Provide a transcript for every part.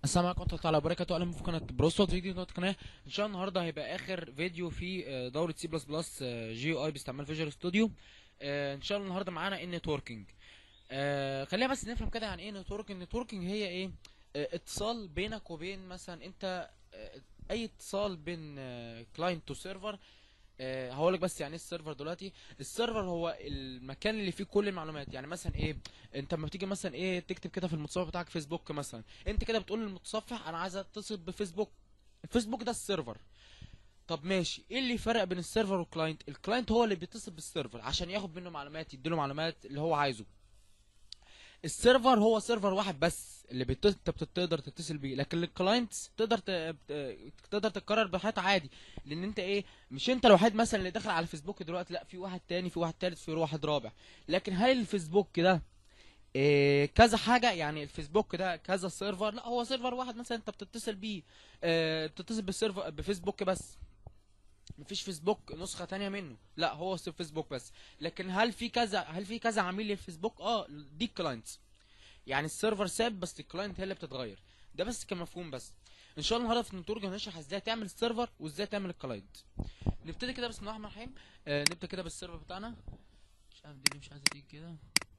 السلام عليكم ورحمة الله وبركاته اهلا بكم في قناة بروستوت فيديو دوت قناة ان شاء الله النهارده هيبقى اخر فيديو في آه، دورة سي بلس بلس جي او اي باستعمال فيجوال ستوديو ان شاء الله النهارده معانا النتوركينج خلينا بس نفهم كده عن ايه نتوركينج النتوركينج هي ايه آه، اتصال بينك وبين مثلا انت آه، اي اتصال بين كلاينت تو سيرفر هقولك بس يعني ايه السيرفر دلوقتي السيرفر هو المكان اللي فيه كل المعلومات يعني مثلا ايه انت لما بتيجي مثلا ايه تكتب كده في المتصفح بتاعك فيسبوك مثلا انت كده بتقول للمتصفح انا عايز اتصل بفيسبوك الفيسبوك ده السيرفر طب ماشي ايه اللي فرق بين السيرفر والكلاينت الكلاينت هو اللي بيتصل بالسيرفر عشان ياخد منه معلومات يديله معلومات اللي هو عايزه السيرفر هو سيرفر واحد بس اللي بت... انت بتقدر تتصل بيه لكن الكلاينتس تقدر ت... بت- تقدر تتكرر بحياتها عادي لان انت ايه مش انت الوحيد مثلا اللي داخل على الفيسبوك دلوقتي لا في واحد تاني في واحد تالت في واحد رابع لكن هل الفيسبوك ده إيه كذا حاجه يعني الفيسبوك ده كذا سيرفر لا هو سيرفر واحد مثلا انت بتتصل بيه اه بتتصل بالسيرفر بفيسبوك بس مفيش فيسبوك نسخه تانية منه لا هو سير فيسبوك بس لكن هل في كذا هل في كذا عميل للفيسبوك اه دي الكلاينتس يعني السيرفر ثابت بس الكلاينت هي اللي بتتغير ده بس كمفهوم بس ان شاء الله النهارده في النتورج هنشرح ازاي تعمل السيرفر وازاي تعمل الكلاينت نبتدي كده بسم الله الرحمن الرحيم آه نبدا كده بالسيرفر بتاعنا مش عارف دي ليه مش عايزه تيجي كده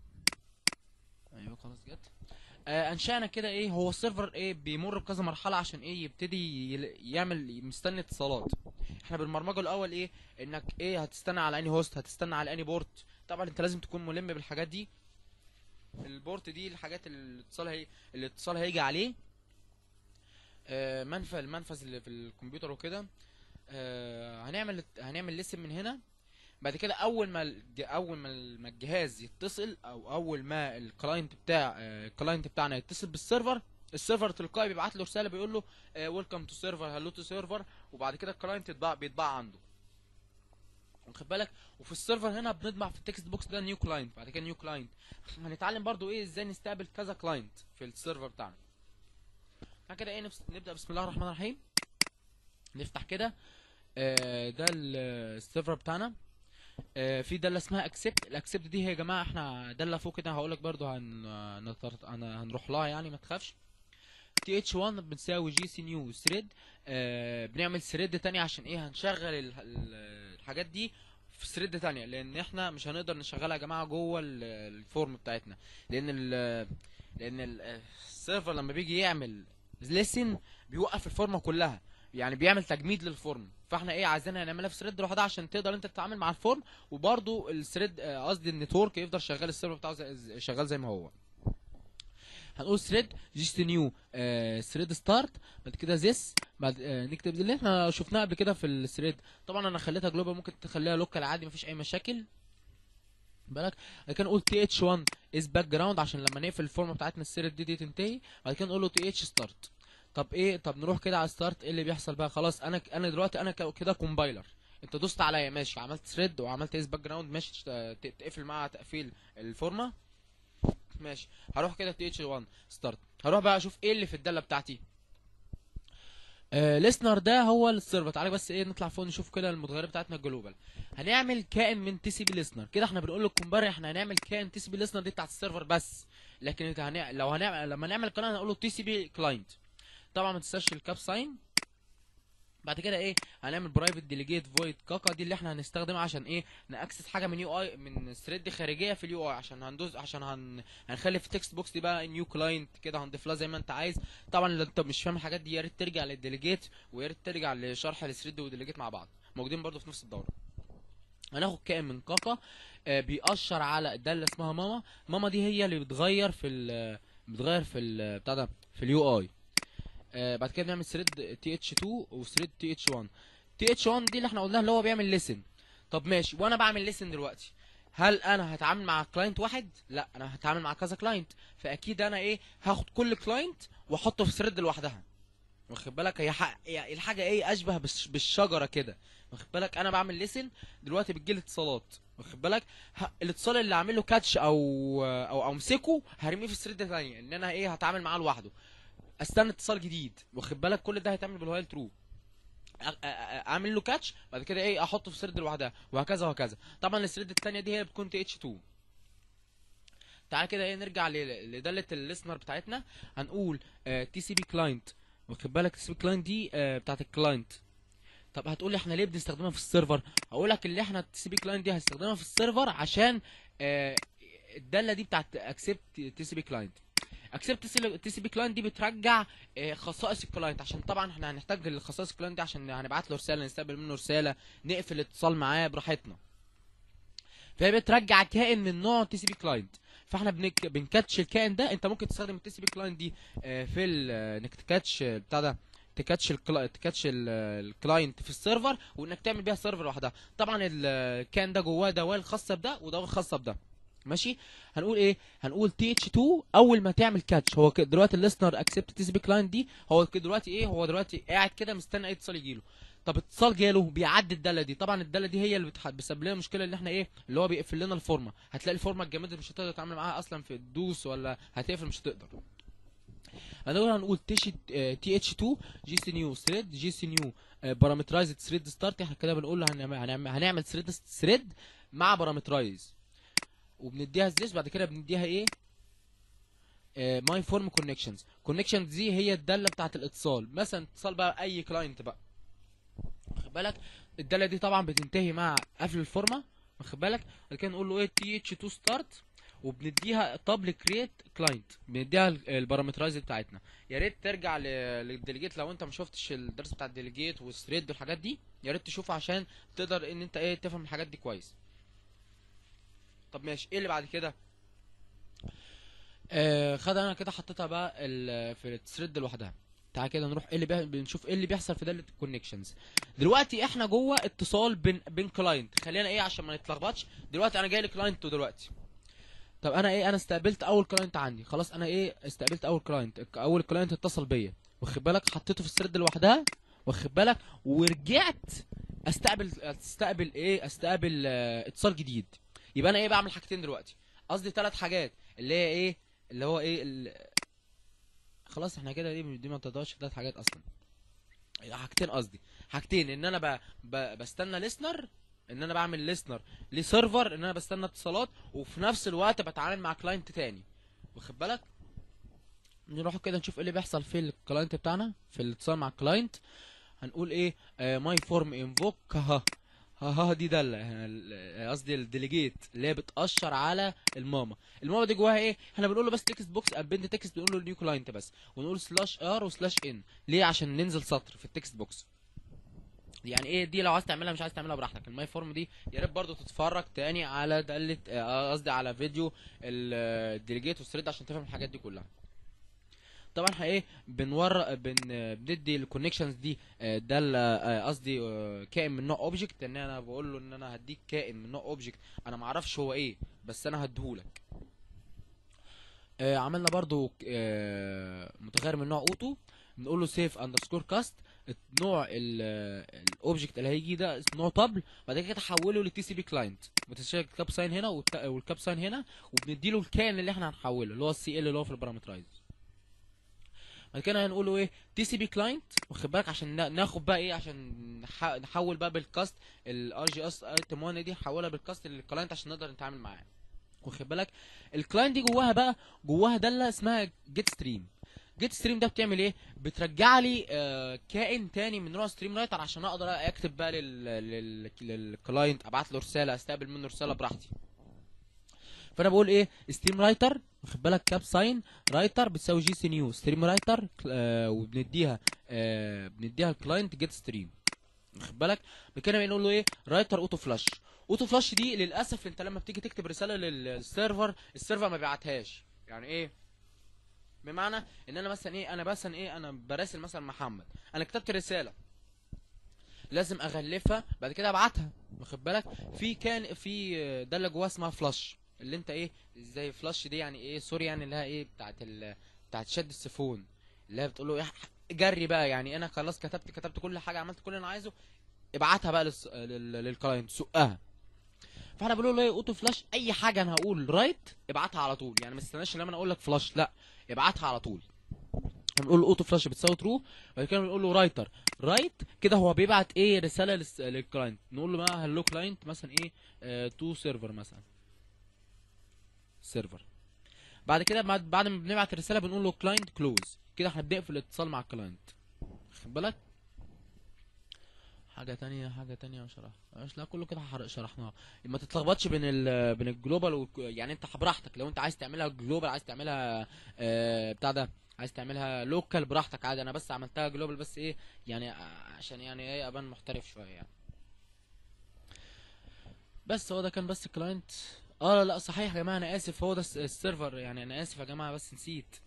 ايوه خلاص جت آه انشانا كده ايه هو السيرفر ايه بيمر بكذا مرحله عشان ايه يبتدي يل- يعمل مستني اتصالات احنا بالبرمجه الاول ايه انك ايه هتستنى على اني هوست هتستنى على اني بورت طبعا انت لازم تكون ملم بالحاجات دي البورت دي الحاجات اللي الاتصال هي الاتصال هيجي عليه آه منفذ المنفذ اللي في الكمبيوتر وكده آه هنعمل هنعمل ليسن من هنا بعد كده اول ما الج- اول ما ال- ما الجهاز يتصل او اول ما الكلاينت بتاع آه، الكلاينت بتاعنا يتصل بالسيرفر السيرفر تلقائي بيبعت له رساله بيقول له ويلكم تو سيرفر هلو تو سيرفر وبعد كده الكلاينت يتباع بيتباع عنده واخد بالك وفي السيرفر هنا بنطبع في التكست بوكس ده نيو كلاينت بعد كده نيو كلاينت هنتعلم برضو ايه ازاي نستقبل كذا كلاينت في السيرفر بتاعنا بعد كده ايه نبس- نبدا بسم الله الرحمن الرحيم نفتح كده آه، ده ال- السيرفر بتاعنا آه، في داله اسمها اكسبت الاكسبت دي هي يا جماعه احنا داله فوق كده هقول لك برضو هن نطر- هن- هنروح لها يعني ما تخافش تي اتش 1 بنساوي جي سي نيو ثريد آه بنعمل ثريد تاني عشان ايه هنشغل ال- ال- الحاجات دي في ثريد تانية لان احنا مش هنقدر نشغلها يا جماعه جوه ال- الفورم بتاعتنا لان ال لان ال- السيرفر لما بيجي يعمل ليسن بيوقف الفورمه كلها يعني بيعمل تجميد للفورم فاحنا ايه عايزينها نعملها في ثريد لوحدها عشان تقدر انت تتعامل مع الفورم وبرضو الثريد آه، قصدي النتورك يفضل شغال السيرفر بتاعه زي شغال زي ما هو هنقول ثريد جيست نيو ثريد ستارت بعد كده ذس بعد آه، نكتب اللي احنا شفناه قبل كده في الثريد طبعا انا خليتها جلوبال ممكن تخليها لوكال عادي مفيش اي مشاكل بالك بعد كده نقول تي اتش 1 از باك جراوند عشان لما نقفل الفورمه بتاعتنا الثريد دي, دي تنتهي بعد كده نقول له تي اتش ستارت طب ايه طب نروح كده على ستارت ايه اللي بيحصل بقى خلاص انا انا دلوقتي انا ك- كده كومبايلر انت دوست عليا ماشي عملت ثريد وعملت از باك جراوند ماشي تشت- ت- تقفل مع تقفيل الفورمه ماشي هروح كده تي اتش 1 ستارت هروح بقى اشوف ايه اللي في الداله بتاعتي آه ليسنر ده هو السيرفر تعالى بس ايه نطلع فوق نشوف كده المتغيرات بتاعتنا الجلوبال هنعمل كائن من تي سي بي ليسنر كده احنا بنقول للكمباري احنا هنعمل كائن تي سي بي ليسنر دي بتاعت السيرفر بس لكن انت هنع... لو هنعمل لما نعمل قناه هنقول له تي سي بي كلاينت طبعا ما تنساش الكاب ساين بعد كده ايه هنعمل برايفت ديليجيت فويد كاكا دي اللي احنا هنستخدمها عشان ايه ناكسس حاجه من يو اي من ثريد خارجيه في اليو اي عشان هندوز عشان هن هنخلي في التكست بوكس دي بقى نيو كلاينت كده هنضيف لها زي ما انت عايز طبعا لو انت مش فاهم الحاجات دي يا ريت ترجع للديليجيت ويا ريت ترجع لشرح الثريد والديليجيت مع بعض موجودين برضو في نفس الدوره هناخد كائن من كاكا آه بيأشر على الداله اسمها ماما ماما دي هي اللي بتغير في ال بتغير في ال بتاع ده في اليو اي آه بعد كده بنعمل ثريد تي اتش 2 وثريد تي اتش 1 تي اتش 1 دي اللي احنا قلناها اللي هو بيعمل ليسن طب ماشي وانا بعمل ليسن دلوقتي هل انا هتعامل مع كلاينت واحد لا انا هتعامل مع كذا كلاينت فاكيد انا ايه هاخد كل كلاينت واحطه في ثريد لوحدها واخد بالك هي حق يعني الحاجه ايه اشبه بالش- بالشجره كده واخد بالك انا بعمل ليسن دلوقتي بتجيلي اتصالات واخد بالك ه... الاتصال اللي اعمل له كاتش او او او امسكه هرميه في ثريد ثانيه ان انا ايه هتعامل معاه لوحده استنى اتصال جديد واخد بالك كل ده هيتعمل بالوايل ترو أ- أ- أ- اعمل له كاتش بعد كده ايه احطه في ثريد لوحدها وهكذا وهكذا طبعا الثريد الثانيه دي هي بتكون تي اتش 2 تعالى كده ايه نرجع ل- لداله الليسنر بتاعتنا هنقول تي سي بي كلاينت واخد بالك تي سي بي كلاينت دي آه، بتاعت الكلاينت طب هتقول لي احنا ليه بنستخدمها في السيرفر هقول لك اللي احنا التي سي بي كلاينت دي هنستخدمها في السيرفر عشان آه، الداله دي بتاعت اكسبت تي سي بي كلاينت اكسبت تي سي بي كلاينت دي بترجع آه، خصائص الكلاينت عشان طبعا احنا هنحتاج الخصائص الكلاينت دي عشان هنبعت له رساله نستقبل منه رساله نقفل الاتصال معاه براحتنا فهي بترجع كائن من نوع تي سي بي كلاينت فاحنا بنك... بنكاتش الكائن ده انت ممكن تستخدم التي سي بي كلاينت دي آه، في ال... آه، انك تكاتش آه، بتاع ده تكاتش الكلا... تكاتش ال- آه، الكلاينت في السيرفر وانك تعمل بيها سيرفر لوحدها طبعا الكائن ده جواه دوال خاصه بده ودوال خاصه بده ماشي هنقول ايه هنقول تي اتش 2 اول ما تعمل كاتش هو كده دلوقتي الليسنر اكسبت تي سي بي كلاينت دي هو كده دلوقتي ايه هو دلوقتي قاعد كده مستني اي اتصال يجيله طب اتصال جاله بيعدي الداله دي طبعا الداله دي هي اللي بتح- بتسبب لنا مشكله ان احنا ايه اللي هو بيقفل لنا الفورمه هتلاقي الفورمه الجامده مش هتقدر تتعامل معاها اصلا في الدوس ولا هتقفل مش هتقدر هنقول هنقول تي تي اتش 2 جي سي نيو ثريد جي سي نيو بارامترايزد ثريد ستارت احنا كده بنقول له هنعمل هنعمل, هنعمل ثريد ثريد مع بارامترايز وبنديها ازاي بعد كده بنديها ايه ماي فورم كونكشنز كونكشنز دي هي الداله بتاعت الاتصال مثلا اتصال بقى اي كلاينت بقى واخد بالك الداله دي طبعا بتنتهي مع قفل الفورمه واخد بالك بعد كده نقول له ايه تي اتش 2 ستارت وبنديها طب كريت كلاينت بنديها ال- البارامترايز بتاعتنا يا ريت ترجع ل- للديليجيت لو انت ما شفتش الدرس بتاع الديليجيت والثريد والحاجات دي يا ريت تشوفه عشان تقدر ان انت ايه تفهم الحاجات دي كويس طب ماشي ايه اللي بعد كده آه خد انا كده حطيتها بقى ال- في الثريد لوحدها تعال كده نروح ايه اللي بي... بنشوف ايه اللي بيحصل في داله الكونكشنز دلوقتي احنا جوه اتصال بين بين كلاينت خلينا ايه عشان ما نتلخبطش دلوقتي انا جاي لي كلاينت دلوقتي طب انا ايه انا استقبلت اول كلاينت عندي خلاص انا ايه استقبلت اول كلاينت اول كلاينت اتصل بيا واخد بالك حطيته في الثريد لوحدها واخد بالك ورجعت استقبل استقبل ايه استقبل آه، اتصال جديد يبقى انا ايه بعمل حاجتين دلوقتي قصدي ثلاث حاجات اللي هي ايه اللي هو ايه ال... خلاص احنا كده دي دي ما تقدرش ثلاث حاجات اصلا حاجتين قصدي حاجتين ان انا ب... ب... بستنى ليسنر ان انا بعمل ليسنر لسيرفر ان انا بستنى اتصالات وفي نفس الوقت بتعامل مع كلاينت تاني واخد بالك نروح كده نشوف ايه اللي بيحصل في الكلاينت بتاعنا في الاتصال مع الكلاينت هنقول ايه ماي فورم انفوك ها ها ها دي داله يعني ال- قصدي الديليجيت اللي هي بتاشر على الماما الماما دي جواها ايه احنا بنقول له بس تكست بوكس ابند تكست بنقول له نيو كلاينت بس ونقول سلاش ار وسلاش ان ليه عشان ننزل سطر في التكست بوكس يعني ايه دي لو عايز تعملها مش عايز تعملها براحتك الماي فورم دي يا ريت برضو تتفرج تاني على داله آه، قصدي على فيديو الديليجيت والثريد عشان تفهم الحاجات دي كلها طبعا احنا ايه بنور بن بندي الكونكشنز دي آه، داله آه، قصدي آه، كائن من نوع اوبجكت ان انا بقول له ان انا هديك كائن من نوع اوبجكت انا ما اعرفش هو ايه بس انا هديهولك آه، عملنا برضو آه، متغير من نوع اوتو بنقول له سيف اندرسكور كاست نوع الاوبجكت اللي هيجي ده اسمه نوع طبل بعد كده تحوله لتي سي بي كلاينت بتشتغل الكاب ساين هنا والت- والكاب ساين هنا وبنديله الكائن اللي احنا هنحوله اللي هو السي ال اللي هو في البارامترايز بعد كده هنقول له ايه تي سي بي كلاينت واخد بالك عشان نا- ناخد بقى ايه عشان نح- نحول بقى بالكاست الار جي اس ايتم 1 دي نحولها بالكاست للكلاينت عشان نقدر نتعامل معاه واخد بالك الكلاينت دي جواها بقى جواها داله اسمها جيت ستريم جيت ستريم ده بتعمل ايه بترجع لي آه كائن تاني من نوع ستريم رايتر عشان اقدر اكتب بقى لل لل للكلاينت ابعت له رساله استقبل منه رساله براحتي فانا بقول ايه ستريم رايتر واخد بالك كاب ساين رايتر بتساوي جي سي نيو ستريم رايتر آه وبنديها آه بنديها الكلاينت جيت ستريم واخد بالك بكده بنقول له ايه رايتر اوتو فلاش اوتو فلاش دي للاسف انت لما بتيجي تكتب رساله للسيرفر السيرفر ما بيبعتهاش يعني ايه بمعنى ان انا مثلا ايه انا مثلا ايه انا براسل مثلا محمد انا كتبت رساله لازم اغلفها بعد كده ابعتها واخد بالك في كان في آه، داله جواها اسمها فلاش اللي انت ايه زي فلاش دي يعني ايه سوري يعني اللي هي ايه بتاعت ال بتاعت شد السيفون اللي هي بتقول له ايه جري بقى يعني انا خلاص كتبت كتبت كل حاجه عملت كل اللي انا عايزه ابعتها بقى للس... لل... للكلاينت سقها فاحنا بنقول له ايه اوتو فلاش اي حاجه انا هقول رايت ابعتها على طول يعني ما تستناش لما انا اقول لك فلاش لا ابعتها على طول هنقول له اوتو فلاش بتساوي ترو بعد كده بنقول له رايتر رايت كده هو بيبعت ايه رساله للس... للكلاينت نقول له بقى هلو كلاينت مثلا ايه تو سيرفر مثلا سيرفر بعد كده بعد بعد ما بنبعت الرساله بنقول له كلاينت كلوز كده احنا بنقفل الاتصال مع الكلاينت خد بالك حاجه تانية حاجه تانية شرح مش لا كله كده حرق شرحناه ما تتلخبطش بين ال بين الجلوبال و... يعني انت براحتك لو انت عايز تعملها جلوبال عايز تعملها آه بتاع ده عايز تعملها لوكال براحتك عادي انا بس عملتها جلوبال بس ايه يعني عشان يعني ايه ابان محترف شويه يعني بس هو ده كان بس الكلاينت اه لا صحيح يا جماعه انا اسف هو ده الس- السيرفر يعني انا اسف يا جماعه بس نسيت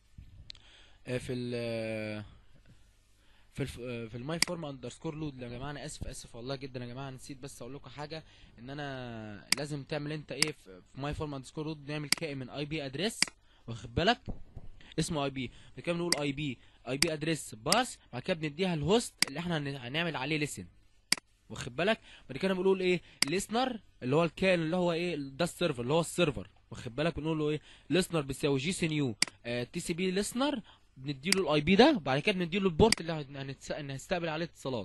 آه، في ال آه، في الف... آه، في الماي فورم اندرسكور لود يا جماعه انا اسف اسف والله جدا يا جماعه نسيت بس اقول لكم حاجه ان انا لازم تعمل انت ايه في ماي فورم اندرسكور لود نعمل كائن من اي بي ادريس واخد بالك اسمه اي بي بعد كده بنقول اي بي اي بي ادريس باس بعد كده بنديها الهوست اللي احنا هن- هنعمل عليه ليسن واخد بالك بعد كده بنقول ايه ليسنر اللي هو الكائن اللي هو ايه ده السيرفر اللي هو السيرفر واخد بالك بنقول له ايه ليسنر بيساوي جي سي نيو تي سي بي ليسنر بنديله الاي بي ده بعد كده بنديله البورت اللي هن- هنتس- هنستقبل عليه اتصالات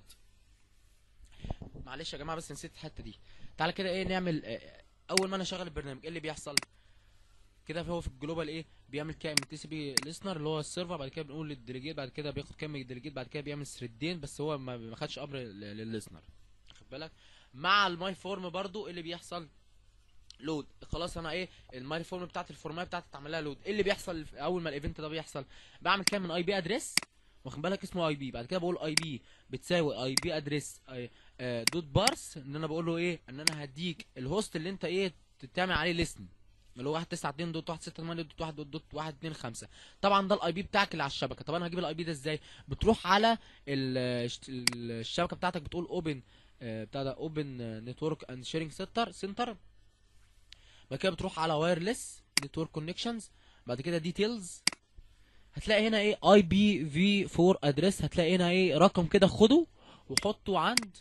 معلش يا جماعه بس نسيت الحته دي تعالى كده ايه نعمل آه، اول ما انا اشغل البرنامج ايه اللي بيحصل كده هو في الجلوبال ايه بيعمل كائن من تي سي بي ليسنر اللي هو السيرفر بعد كده بنقول للديليجيت بعد كده بياخد كام من الديليجيت بعد كده بيعمل ثريدين بس هو ما ما خدش امر لل- للليسنر خد بالك مع الماي فورم برضو إيه اللي بيحصل لود خلاص انا ايه الماي فورم بتاعت الفورمات بتاعتي اتعمل لها لود ايه اللي بيحصل في- اول ما الايفنت ده بيحصل بعمل كام من اي بي ادريس واخد بالك اسمه اي بي بعد كده بقول اي بي بتساوي اي بي ادريس دوت بارس ان انا بقول له ايه ان انا هديك الهوست اللي انت ايه تعمل عليه ليسن اللي هو 192 دوت 168 دوت 1 دوت 125 طبعا ده الاي بي بتاعك اللي على الشبكه طب انا هجيب الاي بي ده ازاي بتروح على ال- ال- الشبكه بتاعتك بتقول اوبن بتاع ده اوبن نتورك اند شيرنج سنتر سنتر بعد كده بتروح على وايرلس نتورك كونكشنز بعد كده ديتيلز هتلاقي هنا ايه اي بي في 4 ادريس هتلاقي هنا ايه رقم كده خده وحطه عند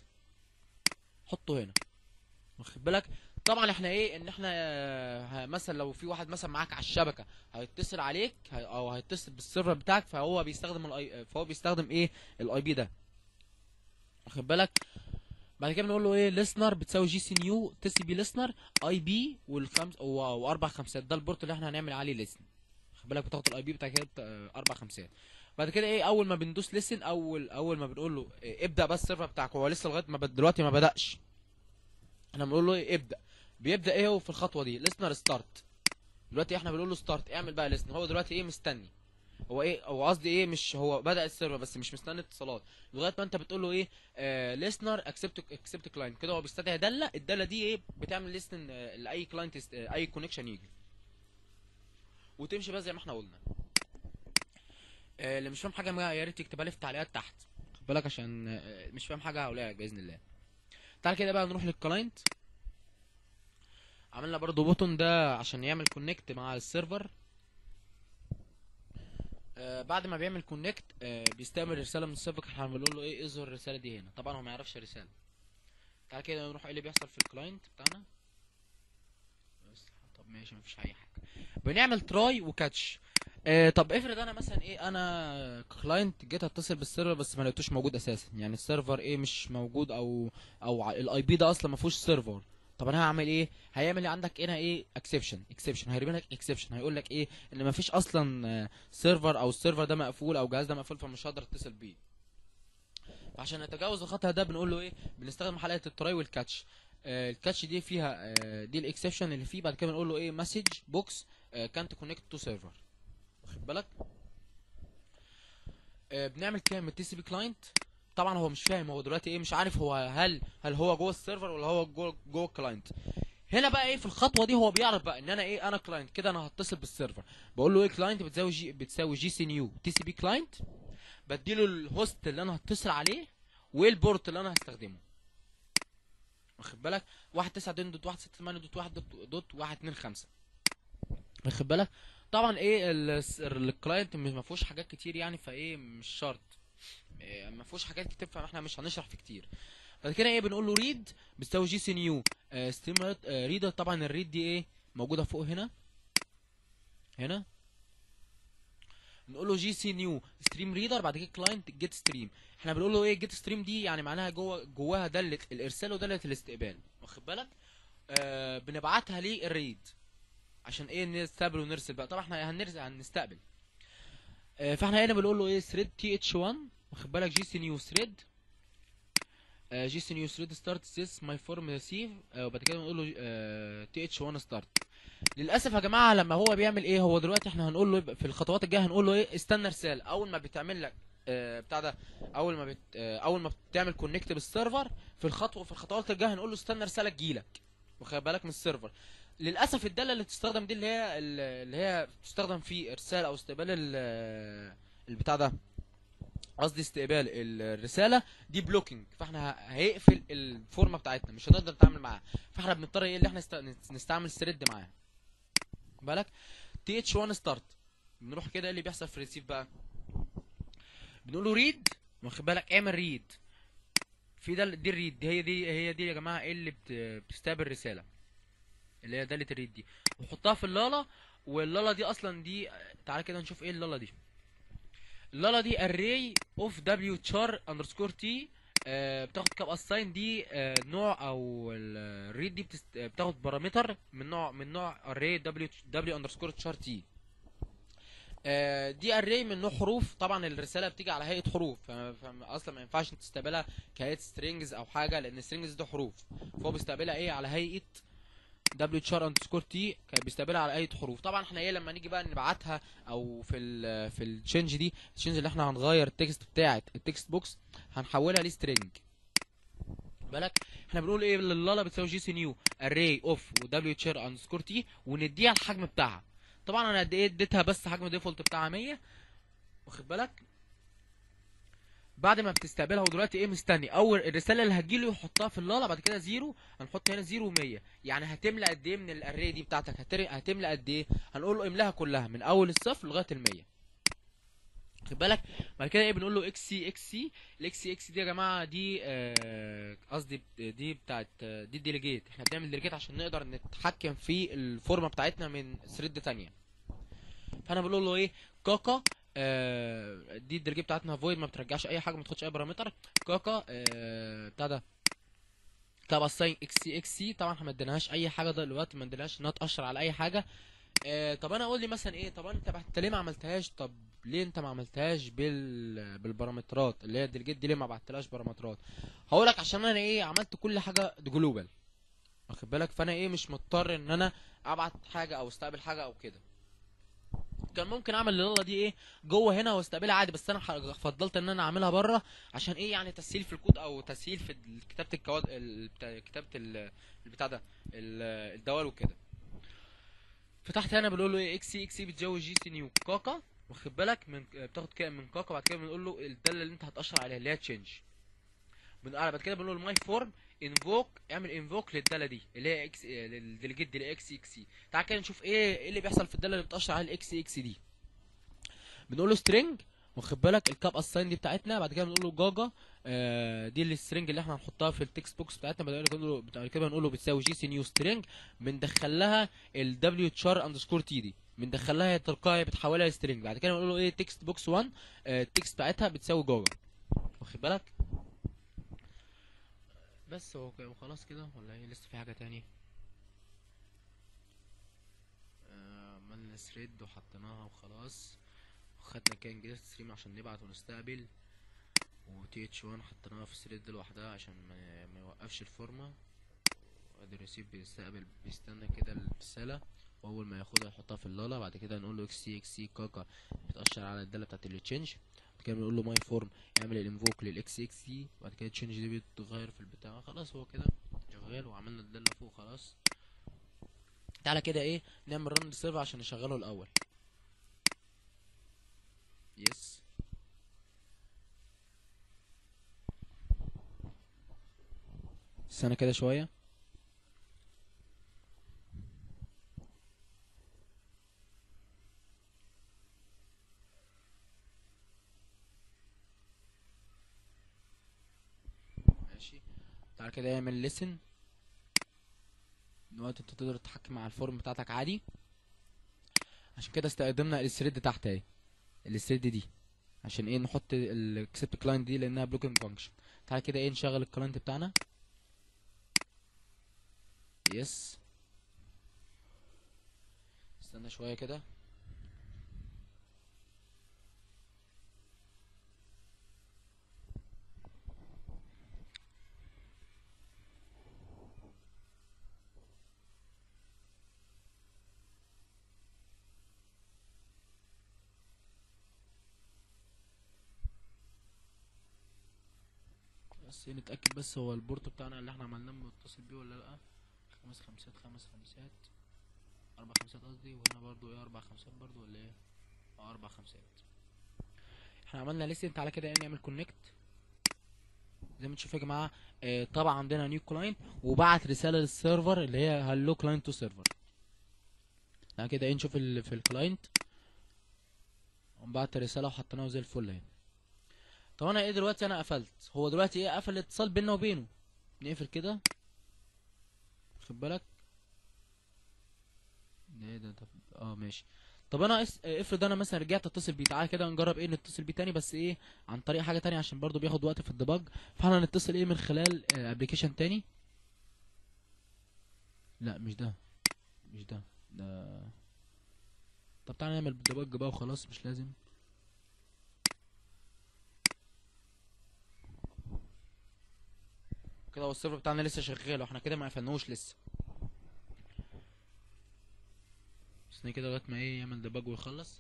حطه هنا واخد بالك طبعا احنا ايه ان احنا آه، ه- مثلا لو في واحد مثلا معاك على الشبكه هيتصل عليك هي- او هيتصل بالسيرفر بتاعك فهو بيستخدم الاي فهو بيستخدم ايه الاي بي ده واخد بالك بعد كده بنقول له ايه ليسنر بتساوي جي سي نيو تي سي بي ليسنر اي بي والخمس و- واربع خمسات ده البورت اللي احنا هنعمل عليه ليسن خد بالك بتاخد الاي بي بتاع كده بتا- آه، اربع خمسات بعد كده ايه اول ما بندوس ليسن اول اول ما بنقول له إيه ابدا بس السيرفر بتاعك هو لسه لغايه ما بد- دلوقتي ما بداش احنا بنقول له ايه ابدا بيبدا ايه هو في الخطوه دي ليسنر ستارت دلوقتي احنا بنقول له ستارت اعمل بقى ليسن هو دلوقتي ايه مستني هو ايه هو قصدي ايه مش هو بدا السيرفر بس مش مستني اتصالات لغايه ما انت بتقول له ايه ليسنر اكسبت اكسبت كلاينت كده هو بيستدعي داله الداله دي ايه بتعمل ليسن لاي كلاينت اي كونكشن يجي وتمشي بقى زي ما احنا قلنا آه، اللي مش فاهم حاجه ما- يا ريت يكتبها لي في التعليقات تحت خد بالك عشان آه، مش فاهم حاجه هقولها لك باذن الله تعال كده بقى نروح للكلاينت عملنا برضو بوتون ده عشان يعمل كونكت مع السيرفر آه بعد ما بيعمل كونكت آه بيستقبل رساله من السيرفر احنا بنقول له ايه اظهر الرساله دي هنا طبعا هو ما يعرفش الرساله تعال كده نروح ايه اللي بيحصل في الكلاينت بتاعنا بس طب ماشي مفيش اي حاجه بنعمل تراي وكاتش آه طب افرض انا مثلا ايه انا كلاينت جيت اتصل بالسيرفر بس ما لقيتوش موجود اساسا يعني السيرفر ايه مش موجود او او الاي بي ده اصلا ما فيهوش سيرفر طب انا هعمل ايه هيعمل لي عندك هنا ايه اكسبشن اكسبشن هيرمي لك اكسبشن هيقول لك ايه ان ما فيش اصلا سيرفر او السيرفر ده مقفول او الجهاز ده مقفول فمش هقدر اتصل بيه عشان نتجاوز الخطأ ده بنقول له ايه بنستخدم حلقه التراي والكاتش آه الكاتش دي فيها آه دي الاكسبشن اللي فيه بعد كده بنقول له ايه مسج بوكس كانت كونكت تو سيرفر واخد بالك آه بنعمل كام تي سي بي كلاينت طبعا هو مش فاهم هو دلوقتي ايه مش عارف هو هل هل هو جوه السيرفر ولا هو جوه جوه الكلاينت هنا بقى ايه في الخطوه دي هو بيعرف بقى ان انا ايه انا كلاينت كده انا هتصل بالسيرفر بقول له ايه كلاينت بتساوي جي بتساوي جي سي نيو تي سي بي كلاينت بديله الهوست اللي انا هتصل عليه والبورت اللي انا هستخدمه واخد بالك 192 دوت 168 دوت 1 دوت 125 واخد بالك طبعا ايه الكلاينت ما فيهوش حاجات كتير يعني فايه مش شرط إيه، ما فيهوش حاجات كتير فاحنا مش هنشرح في كتير بعد كده ايه بنقول له ريد بتساوي جي سي نيو ستريم ريدر طبعا الريد دي ايه موجوده فوق هنا هنا نقول له جي سي نيو ستريم ريدر بعد كده كلاينت جيت ستريم احنا بنقول له ايه جيت ستريم دي يعني معناها جوه جواها داله الارسال وداله الاستقبال واخد بالك آه بنبعتها للريد عشان ايه نستقبل ونرسل بقى طبعا احنا هنرسل هنستقبل آه، فاحنا هنا بنقول له ايه ثريد تي اتش 1 واخد بالك جي سي نيو ثريد جي سي نيو ثريد ستارت سيس ماي فورم ريسيف وبعد كده بنقول له تي اتش 1 ستارت للاسف يا جماعه لما هو بيعمل ايه هو دلوقتي احنا هنقول له يبقى في الخطوات الجايه هنقول له ايه استنى رساله اول ما بتعمل لك آه، بتاع ده اول ما بت آه، اول ما بتعمل كونكت بالسيرفر في الخطوه في الخطوات الجايه هنقول له استنى رساله تجيلك واخد بالك من السيرفر للاسف الداله اللي بتستخدم دي اللي هي اللي هي بتستخدم في ارسال او استقبال ال- البتاع ده قصدي استقبال الرساله دي بلوكينج فاحنا ه- هيقفل الفورمه بتاعتنا مش هنقدر نتعامل معاها فاحنا بنضطر ايه اللي احنا است- نستعمل ثريد معاها بالك تي اتش 1 ستارت بنروح كده ايه اللي بيحصل في الريسيف بقى بنقول له ريد واخد بالك اعمل ريد في ده دي الريد دي هي دي هي دي يا جماعه ايه اللي بت- بتستقبل رساله اللي هي داله الريد دي وحطها في اللالا واللالا دي اصلا دي تعالى كده نشوف ايه اللالا دي اللالا دي array of w char underscore t آه، بتاخد كاب اساين دي آه، نوع او الريد دي بتست... آه، بتاخد بارامتر من نوع من نوع array w w underscore char t آه، دي array من نوع حروف طبعا الرساله بتيجي على هيئه حروف فما- فما- اصلا ما ينفعش تستقبلها كهيئه strings او حاجه لان strings دي حروف فهو بيستقبلها ايه على هيئه دبليو تشار اندرسكور تي كان بيستقبلها على اي حروف طبعا احنا ايه لما نيجي بقى نبعتها او في ال في التشينج دي التشينج اللي احنا هنغير التكست بتاعه التكست بوكس هنحولها لسترينج بالك احنا بنقول ايه اللالا بتساوي جي سي نيو اري اوف ودبليو تشار اندرسكور تي ونديها الحجم بتاعها طبعا انا قد ايه اديتها بس حجم ديفولت بتاعها 100 واخد بالك بعد ما بتستقبلها ودلوقتي ايه مستني اول الرساله اللي هتجيله يحطها في اللالا بعد كده زيرو هنحط هنا زيرو و100 يعني هتملى قد ايه من الاري دي بتاعتك هتر- هتملى قد ايه هنقول له املاها كلها من اول الصفر لغايه ال100 خد بالك بعد كده ايه بنقول له اكس سي اكس سي الاكس سي اكس دي يا جماعه دي آه، قصدي بت- دي بتاعت آه، دي الديليجيت احنا بنعمل ديليجيت عشان نقدر نتحكم في الفورمه بتاعتنا من ثريد تانية فانا بقول له ايه كاكا آه، دي الديليجيت بتاعتنا فويد ما بترجعش اي حاجه ما تاخدش اي بارامتر كاكا آه، بتاع ده طبعا الساين اكس سي اكس سي طبعا احنا ما اديناهاش اي حاجه دلوقتي ما اديناهاش انها تاشر على اي حاجه آه طب انا اقول لي مثلا ايه طب انت انت ليه ما عملتهاش طب ليه انت ما عملتهاش بال بالبارامترات اللي هي الديليجيت دي ليه ما بعتلهاش بارامترات هقول لك عشان انا ايه عملت كل حاجه جلوبال واخد بالك فانا ايه مش مضطر ان انا ابعت حاجه او استقبل حاجه او كده كان ممكن اعمل الليله دي ايه جوه هنا واستقبلها عادي بس انا ح- فضلت ان انا اعملها بره عشان ايه يعني تسهيل في الكود او تسهيل في ال- كتابه الكواد ال- بتاع- كتابه ال- البتاع ده ال- الدوال وكده فتحت هنا بنقول له ايه اكس سي اكس سي بتساوي جي سي نيو كاكا واخد بالك من بتاخد كام من كاكا بعد كده بنقول له الداله اللي انت هتاشر عليها اللي هي تشينج بعد كده بنقول له ماي فورم انفوك اعمل انفوك للداله دي اللي هي اكس للديليجيت دي اللي هي اكس اكس سي تعال كده نشوف ايه ايه اللي بيحصل في الداله اللي بتاشر على الاكس اكس دي بنقول له سترينج واخد بالك الكاب اساين دي بتاعتنا بعد كده بنقول له جاجا آه دي السترينج اللي احنا هنحطها في التكست بوكس بتاعتنا بعد كده بنقول له بعد كده بنقول له بتساوي جي سي نيو سترينج بندخل لها الدبليو تشار اندرسكور تي دي بندخل لها تلقائي بتحولها لسترينج بعد كده بنقول له ايه تكست بوكس 1 آه التكست بتاعتها بتساوي جاجا واخد بالك بس هو كده وخلاص كده ولا ايه لسه في حاجه تانية آه، عملنا ثريد وحطيناها وخلاص وخدنا كان جيت ستريم عشان نبعت ونستقبل وتي اتش 1 حطيناها في ثريد لوحدها عشان ما, ما يوقفش الفورمه وادي الريسيف بيستقبل بيستنى كده الرساله واول ما ياخدها يحطها في اللالا بعد كده نقول له اكس سي اكس سي كاكا بتاشر على الداله بتاعت التشينج بعد كده بنقول له ماي فورم اعمل الانفوك للاكس اكس سي بعد كده التشينج دي بتتغير في البتاع خلاص هو كده شغال وعملنا الداله فوق خلاص تعالى كده ايه نعمل رن للسيرفر عشان نشغله الاول يس استنى كده شويه ماشي تعالى كده اعمل listen دلوقتي انت تقدر تتحكم مع الفورم بتاعتك عادي عشان كده استخدمنا الثريد تحت اهي الثريد دي عشان ايه نحط الاكسبت كلاينت دي لانها بلوكينج فانكشن تعالى كده ايه نشغل الكلاينت بتاعنا يس استنى شويه كده بس نتأكد بس هو البورت بتاعنا اللي احنا عملناه متصل بيه ولا لأ خمس خمسات خمس خمسات أربع خمسات قصدي وهنا برضو ايه أربع خمسات برضو ولا ايه اه أربع خمسات احنا عملنا ليست تعالى كده نعمل كونكت زي ما تشوفوا يا جماعة اه طبعا عندنا نيو كلاينت وبعت رسالة للسيرفر اللي هي هلو كلاينت تو سيرفر تعالى كده ايه نشوف ال- في الكلاينت وبعت رسالة وحطيناه زي الفل اهي طب انا ايه دلوقتي انا قفلت هو دلوقتي ايه قفل الاتصال بيننا وبينه نقفل كده خد بالك ده ايه ده طب اه ماشي طب انا اس... اه، افرض انا مثلا رجعت اتصل بيه تعالى كده نجرب ايه نتصل بيه تاني بس ايه عن طريق حاجه تانية عشان برضو بياخد وقت في الديباج فاحنا هنتصل ايه من خلال ابلكيشن تاني لا مش ده مش ده ده طب تعالى نعمل ديباج بقى وخلاص مش لازم كده هو السيرفر بتاعنا لسه شغال واحنا كده ما قفلناهوش لسه استنى كده لغايه ما ايه يعمل ديباج ويخلص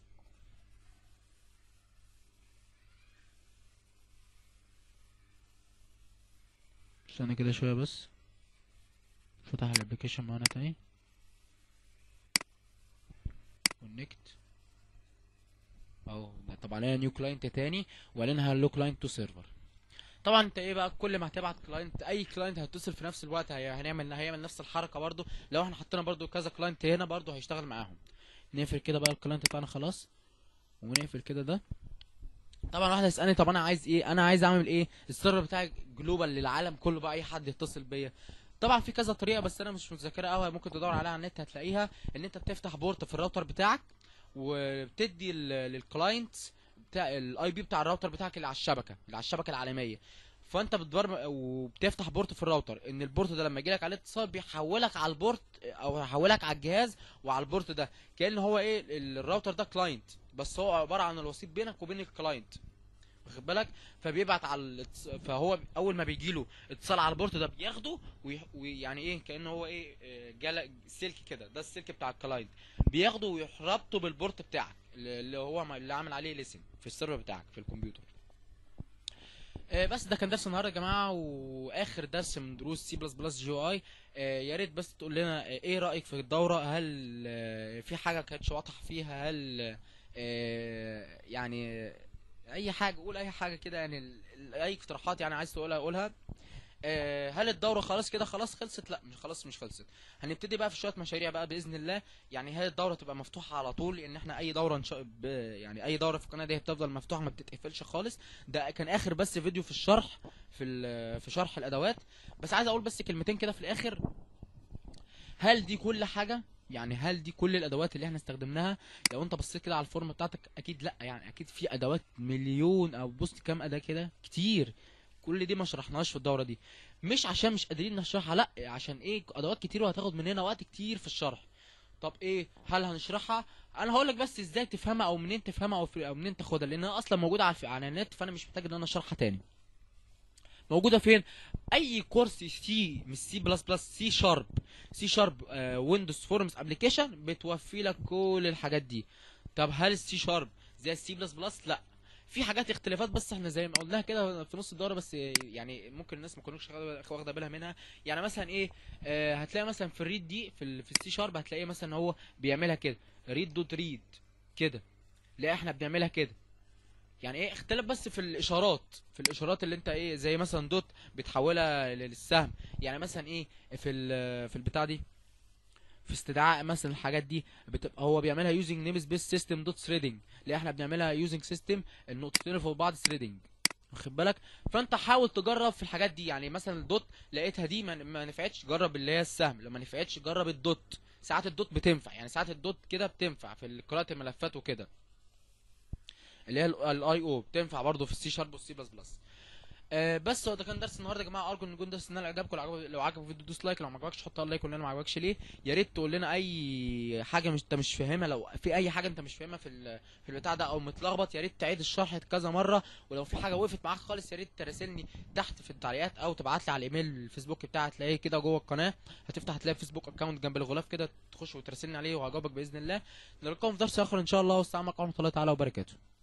استنى كده شويه بس فتح الابلكيشن معانا تاني كونكت اهو ده طبعا علينا نيو كلاينت تاني وعلينا هلو كلاينت تو سيرفر طبعا انت ايه بقى كل ما هتبعت كلاينت اي كلاينت هيتصل في نفس الوقت هي هنعمل هيعمل نفس الحركه برضو لو احنا حطينا برضو كذا كلاينت هنا برضو هيشتغل معاهم نقفل كده بقى الكلاينت بتاعنا خلاص ونقفل كده ده طبعا واحد هيسالني طب انا عايز ايه انا عايز اعمل ايه السيرفر بتاعي جلوبال للعالم كله بقى اي حد يتصل بيا طبعا في كذا طريقه بس انا مش متذكرها قوي ممكن تدور عليها على النت هتلاقيها ان انت بتفتح بورت في الراوتر بتاعك وبتدي ال- للكلاينت بتاع الاي بي بتاع الراوتر بتاعك اللي على الشبكه اللي على الشبكه العالميه فانت بتبرمج وبتفتح بورت في الراوتر ان البورت ده لما يجيلك عليه اتصال بيحولك على البورت او يحولك على الجهاز وعلى البورت ده كأن هو ايه ال- الراوتر ده كلاينت بس هو عباره عن الوسيط بينك وبين الكلاينت واخد بالك فبيبعت على الاتص... فهو اول ما بيجي له اتصال على البورت ده بياخده ويح... ويعني ايه كانه هو ايه آه، جال سلك كده ده السلك بتاع الكلاينت بياخده ويروح رابطه بالبورت بتاعك اللي اللي هو ما- اللي عامل عليه ليسن في السيرفر بتاعك في الكمبيوتر آه، بس ده كان درس النهارده يا جماعه واخر درس من دروس سي بلس بلس جي اي يا ريت بس تقول لنا آه، ايه رايك في الدوره هل آه، في حاجه كانتش واضحه فيها هل آه، يعني اي حاجه قول اي حاجه كده يعني ال- ال- اي اقتراحات يعني عايز تقولها قولها آه، هل الدوره خلاص كده خلاص خلصت لا مش خلاص مش خلصت هنبتدي بقى في شويه مشاريع بقى باذن الله يعني هل الدوره تبقى مفتوحه على طول لان احنا اي دوره ان شاء ب... يعني اي دوره في القناه دي هتفضل مفتوحه ما بتتقفلش خالص ده كان اخر بس فيديو في الشرح في ال... في شرح الادوات بس عايز اقول بس كلمتين كده في الاخر هل دي كل حاجه يعني هل دي كل الادوات اللي احنا استخدمناها لو انت بصيت كده على الفورم بتاعتك اكيد لا يعني اكيد في ادوات مليون او بص كام اداه كده كتير كل دي ما شرحناهاش في الدوره دي مش عشان مش قادرين نشرحها لا عشان ايه ادوات كتير وهتاخد مننا وقت كتير في الشرح طب ايه هل هنشرحها انا هقول لك بس ازاي تفهمها او منين تفهمها او, في- أو منين تاخدها لانها اصلا موجوده على على النت فانا مش محتاج ان انا اشرحها تاني موجوده فين اي كورس سي مش سي بلس بلس سي شارب سي شارب ويندوز فورمز ابلكيشن بتوفي لك كل الحاجات دي طب هل السي شارب زي السي بلس بلس لا في حاجات اختلافات بس احنا زي ما قلناها كده في نص الدوره بس يعني ممكن الناس ما كانوش واخده واخدة بالها منها يعني مثلا ايه آه هتلاقي مثلا في الريد دي في ال في السي شارب هتلاقيه مثلا هو بيعملها كده ريد دوت ريد كده لا احنا بنعملها كده يعني ايه اختلاف بس في الاشارات في الاشارات اللي انت ايه زي مثلا دوت بتحولها للسهم يعني مثلا ايه في ال في البتاع دي في استدعاء مثلا الحاجات دي بتبقى هو بيعملها يوزنج نيم سبيس سيستم دوت ثريدنج لا احنا بنعملها يوزنج سيستم النقطتين فوق بعض ثريدنج واخد بالك فانت حاول تجرب في الحاجات دي يعني مثلا الدوت لقيتها دي ما ما نفعتش جرب اللي هي السهم لما نفعتش جرب الدوت ساعات الدوت بتنفع يعني ساعات الدوت كده بتنفع في قراءة الملفات وكده اللي هي الاي او بتنفع برضه في السي شارب والسي بلس بلس آه بس هو ده كان درس النهارده يا جماعه ارجو ان يكون درس النهارده عجبكم لو عجب لو عجبك الفيديو دوس لايك لو ما عجبكش حط لايك قول لنا ما عجبكش ليه يا ريت تقول لنا اي حاجه مش انت مش فاهمها لو في اي حاجه انت مش فاهمها في ال- في البتاع ده او متلخبط يا ريت تعيد الشرح كذا مره ولو في حاجه وقفت معاك خالص يا ريت تراسلني تحت في التعليقات او تبعت لي على الايميل الفيسبوك بتاعي هتلاقيه كده جوه القناه هتفتح هتلاقي فيسبوك اكونت جنب الغلاف كده تخش وتراسلني عليه وهجاوبك باذن الله نلقاكم في درس اخر ان شاء الله والسلام عليكم ورحمه الله تعالى وبركاته